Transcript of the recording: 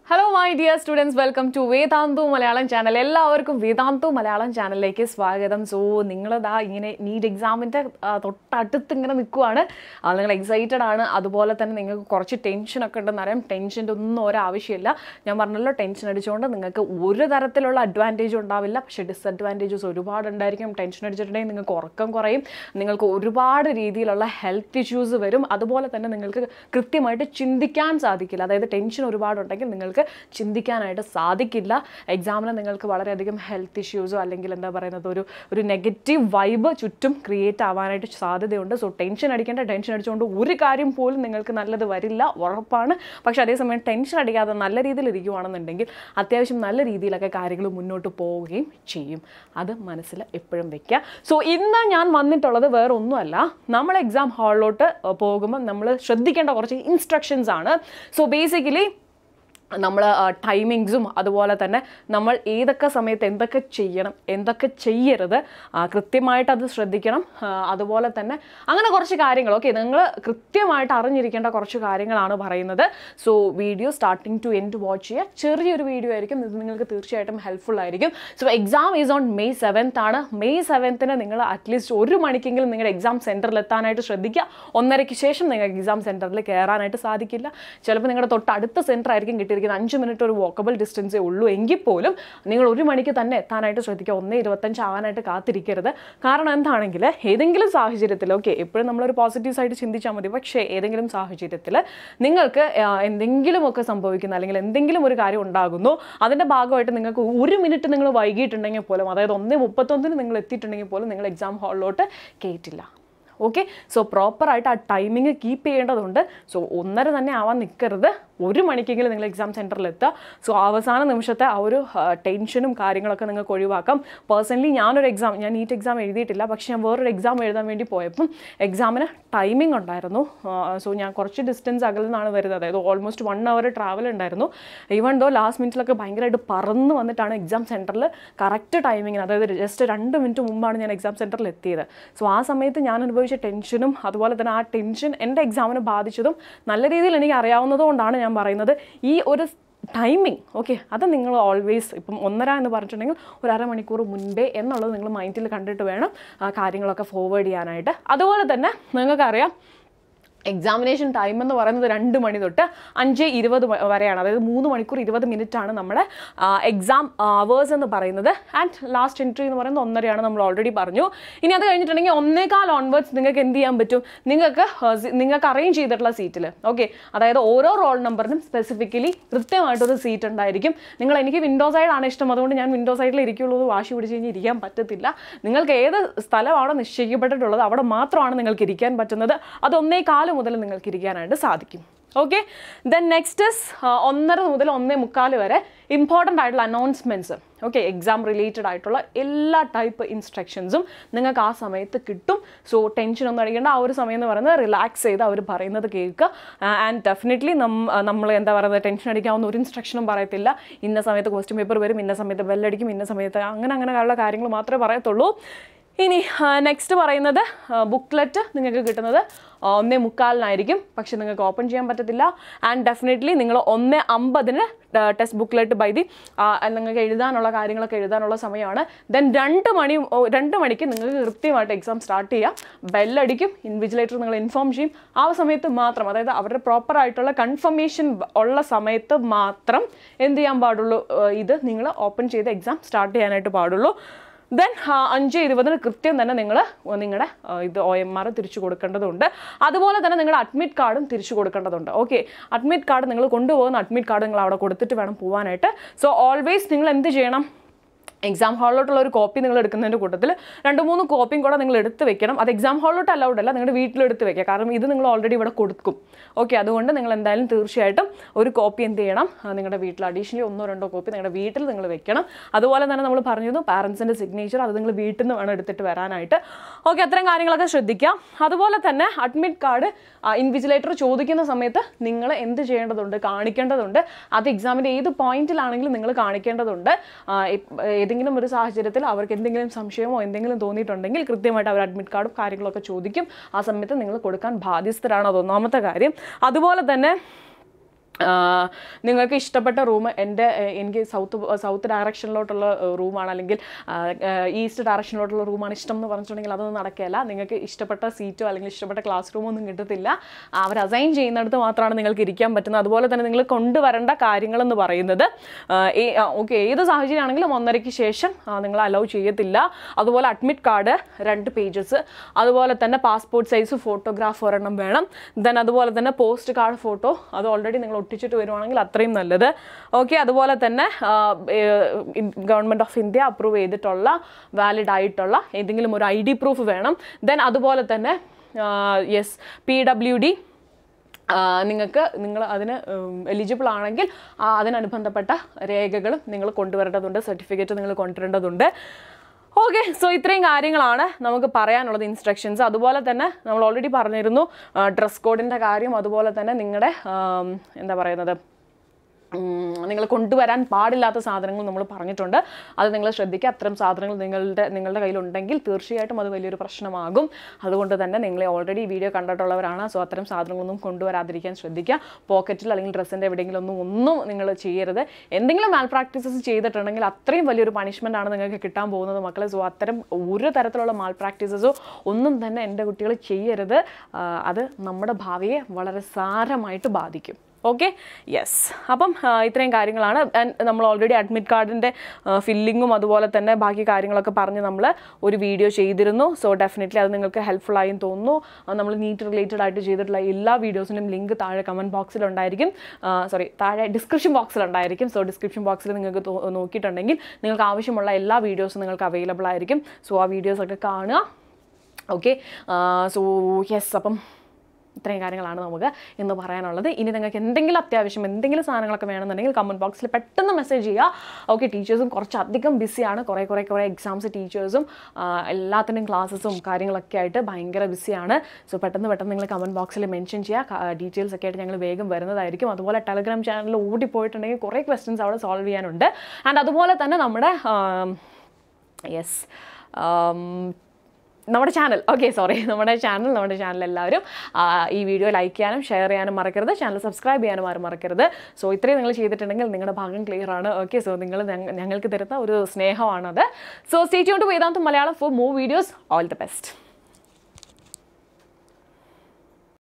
hello my dear students welcome to Vedantu Malayalam channel എല്ലാവർക്കും വേദാന്തു മലയാളം ചാനലിലേക്ക് സ്വാഗതം സോ നിങ്ങളിതാ ഇങ്ങനെ നീറ്റ് എക്സാമിൻ്റെ തൊട്ടടുത്ത് ഇങ്ങനെ നിൽക്കുവാണ് ആ, നിങ്ങൾ എക്സൈറ്റഡ് ആണ് അതുപോലെ തന്നെ നിങ്ങൾക്ക് കുറച്ച് ടെൻഷനൊക്കെ ഉണ്ടെന്ന് അറിയാം ടെൻഷൻ്റെ ഒന്നും ഒരാവശ്യമില്ല ഞാൻ പറഞ്ഞല്ലോ ടെൻഷൻ അടിച്ചുകൊണ്ട് നിങ്ങൾക്ക് ഒരു തരത്തിലുള്ള അഡ്വാൻറ്റേജും ഉണ്ടാവില്ല പക്ഷേ ഡിസഡ്വാൻറ്റേജസ് ഒരുപാട് ഉണ്ടായിരിക്കും ടെൻഷൻ അടിച്ചിട്ടുണ്ടെങ്കിൽ നിങ്ങൾക്ക് ഉറക്കം കുറയും നിങ്ങൾക്ക് ഒരുപാട് രീതിയിലുള്ള ഹെൽത്ത് ഇഷ്യൂസ് വരും അതുപോലെ തന്നെ നിങ്ങൾക്ക് കൃത്യമായിട്ട് ചിന്തിക്കാൻ സാധിക്കില്ല അതായത് ടെൻഷൻ ഒരുപാടുണ്ടെങ്കിൽ നിങ്ങൾക്ക് ചിന്തിക്കാനായിട്ട് സാധിക്കില്ല എക്സാമിന് നിങ്ങൾക്ക് വളരെയധികം ഹെൽത്ത് ഇഷ്യൂസോ അല്ലെങ്കിൽ എന്താ പറയുന്നത് ഒരു ഒരു നെഗറ്റീവ് വൈബ് ചുറ്റും ക്രിയേറ്റ് ആവാനായിട്ട് സാധ്യതയുണ്ട് സോ ടെൻഷൻ അടിക്കേണ്ട ടെൻഷൻ അടിച്ചുകൊണ്ട് ഒരു കാര്യം പോലും നിങ്ങൾക്ക് നല്ലത് വരില്ല ഉറപ്പാണ് പക്ഷേ അതേസമയം ടെൻഷൻ അടിക്കാതെ നല്ല രീതിയിൽ ഇരിക്കുവാണെന്നുണ്ടെങ്കിൽ അത്യാവശ്യം നല്ല രീതിയിലൊക്കെ കാര്യങ്ങൾ മുന്നോട്ട് പോവുകയും ചെയ്യും അത് മനസ്സിൽ എപ്പോഴും വെക്കുക സോ ഇന്ന് ഞാൻ വന്നിട്ടുള്ളത് വേറെ ഒന്നുമല്ല നമ്മൾ എക്സാം ഹാളിലോട്ട് പോകുമ്പോൾ നമ്മൾ ശ്രദ്ധിക്കേണ്ട കുറച്ച് ഇൻസ്ട്രക്ഷൻസ് ആണ് സോ ബേസിക്കലി നമ്മൾ ടൈമിങ്സും അതുപോലെ തന്നെ നമ്മൾ ഏതൊക്കെ സമയത്ത് എന്തൊക്കെ ചെയ്യണം എന്തൊക്കെ ചെയ്യരുത് ആ, കൃത്യമായിട്ട് അത് ശ്രദ്ധിക്കണം ആ, അതുപോലെ തന്നെ അങ്ങനെ കുറച്ച് കാര്യങ്ങൾ ഓക്കെ നിങ്ങൾ കൃത്യമായിട്ട് അറിഞ്ഞിരിക്കേണ്ട കുറച്ച് കാര്യങ്ങളാണ് പറയുന്നത് so video starting to end watch ചെയ്യുക ചെറിയൊരു വീഡിയോ ആയിരിക്കും ഇത് നിങ്ങൾക്ക് തീർച്ചയായിട്ടും ഹെൽപ്ഫുൾ ആയിരിക്കും so exam is on May seventh ആണ് മെയ് സെവൻത്തിന് നിങ്ങൾ അറ്റ്ലീസ്റ്റ് ഒരു മണിക്കെങ്കിലും നിങ്ങളുടെ എക്സാം സെൻറ്ററിൽ എത്താനായിട്ട് ശ്രദ്ധിക്കുക ഒന്നരയ്ക്ക് ശേഷം നിങ്ങൾക്ക് എക്സാം സെൻറ്ററിൽ കയറാനായിട്ട് സാധിക്കില്ല ചിലപ്പോൾ നിങ്ങളുടെ തൊട്ടടുത്ത സെൻറ്റർ ആയിരിക്കും കിട്ടിയിരിക്കുന്നത് അഞ്ച് മിനിറ്റ് ഒരു വോക്കബിൾ ഡിസ്റ്റൻസേ ഉള്ളൂ എങ്കിൽ പോലും നിങ്ങൾ ഒരു മണിക്ക് തന്നെ എത്താനായിട്ട് ശ്രദ്ധിക്കുക ഒന്ന് ഇരുപത്തഞ്ച് ആവാനായിട്ട് കാത്തിരിക്കരുത് കാരണം എന്താണെങ്കിൽ ഏതെങ്കിലും സാഹചര്യത്തിൽ ഓക്കെ എപ്പോഴും നമ്മളൊരു പോസിറ്റീവ് സൈഡ് ചിന്തിച്ചാൽ മതി പക്ഷേ ഏതെങ്കിലും സാഹചര്യത്തിൽ നിങ്ങൾക്ക് ആ, എന്തെങ്കിലുമൊക്കെ സംഭവിക്കുന്ന അല്ലെങ്കിൽ എന്തെങ്കിലും ഒരു കാര്യം ഉണ്ടാകുന്നു അതിൻ്റെ ഭാഗമായിട്ട് നിങ്ങൾക്ക് ഒരു മിനിറ്റ് നിങ്ങൾ വൈകിട്ടുണ്ടെങ്കിൽ പോലും അതായത് ഒന്ന് മുപ്പത്തൊന്നിന് നിങ്ങൾ എത്തിയിട്ടുണ്ടെങ്കിൽ പോലും നിങ്ങൾ എക്സാം ഹാളിലോട്ട് കയറ്റില്ല ഓക്കെ സോ പ്രോപ്പറായിട്ട് ആ ടൈമിങ് കീപ്പ് ചെയ്യേണ്ടതുണ്ട് സോ ഒന്നര തന്നെ ആവാൻ നിൽക്കരുത് ഒരു മണിക്കെങ്കിലും നിങ്ങൾ എക്സാം സെൻറ്ററിൽ എത്തുക സോ അവസാന നിമിഷത്തെ ആ ഒരു ടെൻഷനും കാര്യങ്ങളൊക്കെ നിങ്ങൾക്ക് ഒഴിവാക്കാം പേഴ്സണലി ഞാനൊരു എക്സാം ഞാൻ നീറ്റ് എക്സാം എഴുതിയിട്ടില്ല പക്ഷേ ഞാൻ വേറൊരു എക്സാം എഴുതാൻ വേണ്ടി പോയപ്പം എക്സാമിന് ടൈമിംഗ് ഉണ്ടായിരുന്നു സോ ഞാൻ കുറച്ച് ഡിസ്റ്റൻസ് അകലിൽ നിന്നാണ് വരുന്നത് അതായത് ഓൾമോസ്റ്റ് വൺ അവർ ട്രാവൽ ഉണ്ടായിരുന്നു ഈവൺ ദോ ലാസ്റ്റ് മിനിറ്റിലൊക്കെ ഭയങ്കരമായിട്ട് പറന്ന് വന്നിട്ടാണ് എക്സാം സെൻറ്ററിൽ കറക്റ്റ് ടൈമിങ്ങിന് അതായത് ജസ്റ്റ് രണ്ട് മിനിറ്റ് മുമ്പാണ് ഞാൻ എക്സാം സെൻറ്ററിൽ എത്തിയത് സോ ആ സമയത്ത് ഞാൻ അനുഭവിച്ച ടെൻഷനും അതുപോലെ തന്നെ ആ ടെൻഷൻ എൻ്റെ എക്സാമിനെ ബാധിച്ചതും നല്ല രീതിയിൽ എനിക്ക് അറിയാവുന്നത് കൊണ്ടാണ് ഞാൻ പറയുന്നത് ഈ ഒരു ടൈമിംഗ് ഓക്കെ അത് നിങ്ങൾ ഓൾവേസ് ഇപ്പം ഒന്നര എന്ന് പറഞ്ഞിട്ടുണ്ടെങ്കിൽ ഒരു അരമണിക്കൂർ മുൻപേ എന്നുള്ളത് നിങ്ങൾ മൈൻഡിൽ കണ്ടിട്ട് വേണം ആ കാര്യങ്ങളൊക്കെ ഫോർവേഡ് ചെയ്യാനായിട്ട് അതുപോലെ തന്നെ നിങ്ങൾക്കറിയാം എക്സാമിനേഷൻ ടൈം എന്ന് പറയുന്നത് രണ്ട് മണി തൊട്ട് അഞ്ച് ഇരുപത് മ- വരെയാണ് അതായത് മൂന്ന് മണിക്കൂർ ഇരുപത് മിനിറ്റ് ആണ് നമ്മുടെ എക്സാം അവേഴ്സ് എന്ന് പറയുന്നത് ആൻഡ് ലാസ്റ്റ് എൻട്രി എന്ന് പറയുന്നത് ഒന്നരയാണ് നമ്മൾ ഓൾറെഡി പറഞ്ഞു ഇനി അത് കഴിഞ്ഞിട്ടുണ്ടെങ്കിൽ ഒന്നേകാൽ ഓൺവേർഡ്സ് നിങ്ങൾക്ക് എന്ത് ചെയ്യാൻ പറ്റും നിങ്ങൾക്ക് ആ, സി- നിങ്ങൾക്ക് അറേഞ്ച് ചെയ്തിട്ടുള്ള സീറ്റിൽ ഓക്കെ അതായത് ഓരോ റോൾ നമ്പറിനും സ്പെസിഫിക്കലി കൃത്യമായിട്ടൊരു സീറ്റ് ഉണ്ടായിരിക്കും നിങ്ങൾ എനിക്ക് വിൻഡോ സൈഡ് ആണ് ഇഷ്ടം അതുകൊണ്ട് ഞാൻ വിൻഡോ സൈഡിൽ ഇരിക്കുള്ളൂ എന്ന് വാശി പിടിച്ച് കഴിഞ്ഞ് ഇരിക്കാൻ പറ്റത്തില്ല നിങ്ങൾക്ക് ഏത് സ്ഥലമാണോ നിശ്ചയിക്കപ്പെട്ടിട്ടുള്ളത് അവിടെ മാത്രമാണ് നിങ്ങൾക്ക് ഇരിക്കാൻ പറ്റുന്നത് അത് ഒന്നേ കാല് മുതൽ നിങ്ങൾക്ക് ഇരിക്കാനായിട്ട് സാധിക്കും ഓക്കെ ദെൻ നെക്സ്റ്റ് ഇസ് ഒന്നര മുതൽ ഒന്നേ മുക്കാൽ വരെ ഇമ്പോർട്ടൻ്റ് ആയിട്ടുള്ള അനൗൺസ്മെൻറ്റ്സ് ഓക്കെ എക്സാം റിലേറ്റഡ് ആയിട്ടുള്ള എല്ലാ ടൈപ്പ് ഇൻസ്ട്രക്ഷൻസും നിങ്ങൾക്ക് ആ സമയത്ത് കിട്ടും സോ ടെൻഷൻ ഒന്നും അടിക്കേണ്ട ആ ഒരു സമയം എന്ന് പറയുന്നത് റിലാക്സ് ചെയ്ത് അവർ പറയുന്നത് കേൾക്കുക ആൻഡ് ഡെഫിനറ്റ്ലി നമ്മൾ എന്താ പറയുന്നത് ടെൻഷൻ അടിക്കാവുന്ന ഒരു ഇൻസ്ട്രക്ഷനും പറയത്തില്ല ഇന്ന സമയത്ത് ക്വസ്റ്റ്യൻ പേപ്പർ വരും ഇന്ന സമയത്ത് ബെല്ലടിക്കും ഇന്ന സമയത്ത് അങ്ങനെ അങ്ങനെയുള്ള കാര്യങ്ങൾ മാത്രമേ പറയത്തുള്ളൂ ഇനി നെക്സ്റ്റ് പറയുന്നത് ബുക്ക്ലെറ്റ് നിങ്ങൾക്ക് കിട്ടുന്നത് ആ, ഒന്നേ മുക്കാലിനായിരിക്കും പക്ഷെ നിങ്ങൾക്ക് ഓപ്പൺ ചെയ്യാൻ പറ്റത്തില്ല ആൻഡ് ഡെഫിനറ്റ്ലി നിങ്ങൾ ഒന്ന് അമ്പതിന് ടെക്സ്റ്റ് ബുക്ക്ലെറ്റ് ബൈ ദി നിങ്ങൾക്ക് എഴുതാനുള്ള കാര്യങ്ങളൊക്കെ എഴുതാനുള്ള സമയമാണ് ദെൻ രണ്ട് മണി ഓ, രണ്ട് മണിക്ക് നിങ്ങൾക്ക് കൃത്യമായിട്ട് എക്സാം സ്റ്റാർട്ട് ചെയ്യാം ബെല്ലടിക്കും ഇൻവിജിലേറ്റർ നിങ്ങൾ ഇൻഫോം ചെയ്യും ആ സമയത്ത് മാത്രം അതായത് അവരുടെ പ്രോപ്പർ ആയിട്ടുള്ള കൺഫർമേഷൻ ഉള്ള സമയത്ത് മാത്രം എന്ത് ചെയ്യാൻ പാടുള്ളൂ ആ, ഇത് നിങ്ങൾ ഓപ്പൺ ചെയ്ത് എക്സാം സ്റ്റാർട്ട് ചെയ്യാനായിട്ട് പാടുള്ളൂ ദെൻ അഞ്ച് ഇരുപതിന് കൃത്യം തന്നെ നിങ്ങൾ നിങ്ങളുടെ ഇത് ഒ എം ആർ തിരിച്ചു കൊടുക്കേണ്ടതുണ്ട് അതുപോലെ തന്നെ നിങ്ങളുടെ അഡ്മിറ്റ് കാർഡും തിരിച്ചു കൊടുക്കേണ്ടതുണ്ട് ഓക്കെ അഡ്മിറ്റ് കാർഡ് നിങ്ങൾ കൊണ്ടുപോകുന്ന അഡ്മിറ്റ് കാർഡ് നിങ്ങൾ അവിടെ കൊടുത്തിട്ട് വേണം പോകാനായിട്ട് സോ ഓൾവേസ് നിങ്ങൾ എന്ത് ചെയ്യണം എക്സാം ഹാളിലോട്ടുള്ള ഒരു കോപ്പി നിങ്ങൾ എടുക്കുന്നതിൻ്റെ കൂട്ടത്തിൽ രണ്ട് മൂന്ന് കോപ്പിയും കൂടെ നിങ്ങൾ എടുത്ത് വെക്കണം അത് എക്സാം ഹാളിലോട്ട് അലൗഡ് അല്ല നിങ്ങളുടെ വീട്ടിലെടുത്ത് വെക്കുക കാരണം ഇത് നിങ്ങൾ ഓൾറെഡി ഇവിടെ കൊടുക്കും ഓക്കെ അതുകൊണ്ട് നിങ്ങൾ എന്തായാലും തീർച്ചയായിട്ടും ഒരു കോപ്പി എന്ത് ചെയ്യണം ആ, നിങ്ങളുടെ വീട്ടിൽ അഡീഷണലി ഒന്നോ രണ്ടോ കോപ്പി നിങ്ങളുടെ വീട്ടിൽ നിങ്ങൾ വെക്കണം അതുപോലെ തന്നെ നമ്മൾ പറഞ്ഞത് പാരൻസിൻ്റെ സിഗ്നേച്ചർ അത് നിങ്ങൾ വീട്ടിൽ നിന്ന് വേണം എടുത്തിട്ട് വരാനായിട്ട് ഓക്കെ അത്തരം കാര്യങ്ങളൊക്കെ ശ്രദ്ധിക്കുക അതുപോലെ തന്നെ അഡ്മിറ്റ് കാർഡ് ഇൻവിജിലേറ്റർ ചോദിക്കുന്ന സമയത്ത് നിങ്ങൾ എന്ത് ചെയ്യേണ്ടതുണ്ട് കാണിക്കേണ്ടതുണ്ട് അത് എക്സാമിൻ്റെ ഏത് പോയിന്റിലാണെങ്കിലും നിങ്ങൾ കാണിക്കേണ്ടതുണ്ട് ആ, ഇപ്- ഏതെങ്കിലും ഒരു സാഹചര്യത്തിൽ അവർക്ക് എന്തെങ്കിലും സംശയമോ എന്തെങ്കിലും തോന്നിയിട്ടുണ്ടെങ്കിൽ കൃത്യമായിട്ട് അവർ അഡ്മിറ്റ് കാർഡും കാര്യങ്ങളൊക്കെ ചോദിക്കും ആ സമയത്ത് നിങ്ങൾ കൊടുക്കാൻ ബാധ്യസ്ഥരാണ് അത് ഒന്നാമത്തെ കാര്യം അതുപോലെ തന്നെ ആഹ് നിങ്ങൾക്ക് ഇഷ്ടപ്പെട്ട റൂം എൻ്റെ ഏഹ് എനിക്ക് സൗത്ത് സൗത്ത് ഡയറക്ഷനിലോട്ടുള്ള റൂമാണ് അല്ലെങ്കിൽ ഈസ്റ്റ് ഡയറക്ഷനിലോട്ടുള്ള റൂമാണ് ഇഷ്ടം എന്ന് പറഞ്ഞിട്ടുണ്ടെങ്കിൽ അതൊന്നും നടക്കുകയില്ല നിങ്ങൾക്ക് ഇഷ്ടപ്പെട്ട സീറ്റോ അല്ലെങ്കിൽ ഇഷ്ടപ്പെട്ട ക്ലാസ് റൂമോ ഒന്നും കിട്ടത്തില്ല അവർ അസൈൻ ചെയ്യുന്നിടത്ത് മാത്രമാണ് നിങ്ങൾക്ക് ഇരിക്കാൻ പറ്റുന്നത് അതുപോലെ തന്നെ നിങ്ങൾ കൊണ്ടുവരേണ്ട കാര്യങ്ങളെന്ന് പറയുന്നത് ഓക്കെ ഏത് സാഹചര്യമാണെങ്കിലും ഒന്നരയ്ക്ക് ശേഷം നിങ്ങൾ അലൗ ചെയ്യത്തില്ല അതുപോലെ അഡ്മിറ്റ് കാർഡ് രണ്ട് പേജസ് അതുപോലെ തന്നെ പാസ്പോർട്ട് സൈസ് ഫോട്ടോഗ്രാഫ് ഒരെണ്ണം വേണം ദെൻ അതുപോലെ തന്നെ പോസ്റ്റ് കാർഡ് ഫോട്ടോ അത് ഓൾറെഡി നിങ്ങൾ ഒട്ടിച്ചിട്ട് വരുവാണെങ്കിൽ അത്രയും നല്ലത് ഓക്കെ അതുപോലെ തന്നെ ഗവൺമെൻറ് ഓഫ് ഇന്ത്യ അപ്രൂവ് ചെയ്തിട്ടുള്ള വാലിഡ് ആയിട്ടുള്ള ഏതെങ്കിലും ഒരു ഐ ഡി പ്രൂഫ് വേണം ദെൻ അതുപോലെ തന്നെ യെസ് പി ഡബ്ല്യു ഡി നിങ്ങൾക്ക് നിങ്ങൾ അതിന് എലിജിബിൾ ആണെങ്കിൽ ആ അതിനനുബന്ധപ്പെട്ട രേഖകളും നിങ്ങൾ കൊണ്ടുവരേണ്ടതുണ്ട് സർട്ടിഫിക്കറ്റ് നിങ്ങൾ കൊണ്ടുവരേണ്ടതുണ്ട് ഓക്കെ സോ ഇത്രയും കാര്യങ്ങളാണ് നമുക്ക് പറയാനുള്ളത് ഇൻസ്ട്രക്ഷൻസ് അതുപോലെ തന്നെ നമ്മൾ ഓൾറെഡി പറഞ്ഞിരുന്നു ഡ്രസ് കോഡിൻ്റെ കാര്യം അതുപോലെ തന്നെ നിങ്ങളുടെ എന്താ പറയുന്നത് നിങ്ങൾ കൊണ്ടുവരാൻ പാടില്ലാത്ത സാധനങ്ങൾ നമ്മൾ പറഞ്ഞിട്ടുണ്ട് അത് നിങ്ങൾ ശ്രദ്ധിക്കുക അത്തരം സാധനങ്ങൾ നിങ്ങളുടെ നിങ്ങളുടെ കയ്യിലുണ്ടെങ്കിൽ തീർച്ചയായിട്ടും അത് വലിയൊരു പ്രശ്നമാകും അതുകൊണ്ട് തന്നെ നിങ്ങൾ ഓൾറെഡി ഈ വീഡിയോ കണ്ടിട്ടുള്ളവരാണ് സോ അത്തരം സാധനങ്ങളൊന്നും കൊണ്ടുവരാതിരിക്കാൻ ശ്രദ്ധിക്കുക പോക്കറ്റിൽ അല്ലെങ്കിൽ ഡ്രസ്സിൻ്റെ എവിടെയെങ്കിലും ഒന്നും ഒന്നും നിങ്ങൾ ചെയ്യരുത് എന്തെങ്കിലും മാൽ പ്രാക്ടീസസ് ചെയ്തിട്ടുണ്ടെങ്കിൽ അത്രയും വലിയൊരു പണിഷ്മെൻ്റ് ആണ് നിങ്ങൾക്ക് കിട്ടാൻ പോകുന്നത് മക്കളെ സോ അത്തരം ഒരു തരത്തിലുള്ള മാൽ പ്രാക്ടീസസോ ഒന്നും തന്നെ എൻ്റെ കുട്ടികൾ ചെയ്യരുത് ആ, അത് നമ്മുടെ ഭാവിയെ വളരെ സാരമായിട്ട് ബാധിക്കും ഓക്കെ യെസ് അപ്പം ആ, ഇത്രയും കാര്യങ്ങളാണ് And നമ്മൾ ഓൾറെഡി അഡ്മിറ്റ് കാർഡിൻ്റെ ഫില്ലിങ്ങും അതുപോലെ തന്നെ ബാക്കി കാര്യങ്ങളൊക്കെ പറഞ്ഞ് നമ്മൾ ഒരു വീഡിയോ ചെയ്തിരുന്നു സോ ഡെഫിനറ്റ്ലി അത് നിങ്ങൾക്ക് ഹെൽപ്ഫുൾ ആയും തോന്നുന്നു നമ്മൾ നീറ്റ് റിലേറ്റഡ് ആയിട്ട് ചെയ്തിട്ടുള്ള എല്ലാ വീഡിയോസിനും ലിങ്ക് താഴെ കമൻറ്റ് ബോക്സിൽ ഉണ്ടായിരിക്കും സോറി താഴെ ഡിസ്ക്രിപ്ഷൻ ബോക്സിൽ ഉണ്ടായിരിക്കും സോ ഡിസ്ക്രിപ്ഷൻ ബോക്സിൽ നിങ്ങൾക്ക് തോ- നോക്കിയിട്ടുണ്ടെങ്കിൽ നിങ്ങൾക്ക് ആവശ്യമുള്ള എല്ലാ വീഡിയോസും നിങ്ങൾക്ക് അവൈലബിൾ ആയിരിക്കും സോ ആ വീഡിയോസൊക്കെ കാണുക ഓക്കെ സോ യെസ് അപ്പം ഇത്രയും കാര്യങ്ങളാണ് നമുക്ക് ഇന്ന് പറയാനുള്ളത് ഇനി നിങ്ങൾക്ക് എന്തെങ്കിലും അത്യാവശ്യം എന്തെങ്കിലും സാധനങ്ങളൊക്കെ വേണമെന്നുണ്ടെങ്കിൽ കമൻറ്റ് ബോക്സിൽ പെട്ടെന്ന് മെസ്സേജ് ചെയ്യുക ഓക്കെ ടീച്ചേഴ്സും കുറച്ചധികം ബിസിയാണ് കുറേ കുറേ കുറേ എക്സാംസ് ടീച്ചേഴ്സും എല്ലാത്തിൻ്റെയും ക്ലാസ്സസും കാര്യങ്ങളൊക്കെ ആയിട്ട് ഭയങ്കര ബിസിയാണ് സോ പെട്ടെന്ന് പെട്ടെന്ന് നിങ്ങൾ കമൻറ്റ് ബോക്സിൽ മെൻഷൻ ചെയ്യുക ഡീറ്റെയിൽസ് ഒക്കെ ആയിട്ട് ഞങ്ങൾ വേഗം വരുന്നതായിരിക്കും അതുപോലെ ടെലഗ്രാം ചാനലിൽ ഓടിപ്പോയിട്ടുണ്ടെങ്കിൽ കുറേ ക്വസ്റ്റ്യൻസ് അവിടെ സോൾവ് ചെയ്യാനുണ്ട് ആൻഡ് അതുപോലെ തന്നെ നമ്മുടെ യെസ് നമ്മുടെ ചാനൽ ഓക്കെ സോറി നമ്മുടെ ചാനൽ നമ്മുടെ ചാനൽ എല്ലാവരും ആ, ഈ വീഡിയോ ലൈക്ക് ചെയ്യാനും ഷെയർ ചെയ്യാനും മറക്കരുത് ചാനൽ സബ്സ്ക്രൈബ് ചെയ്യാനും ആരും മറക്കരുത് സോ ഇത്രയും നിങ്ങൾ ചെയ്തിട്ടുണ്ടെങ്കിൽ നിങ്ങളുടെ ഭാഗം ക്ലിയർ ആണ് ഓക്കെ സോ നിങ്ങൾ ഞങ്ങ- ഞങ്ങൾക്ക് തരുന്ന ഒരു സ്നേഹമാണത് so stay tune to Vedantu Malayalam for more videos all the best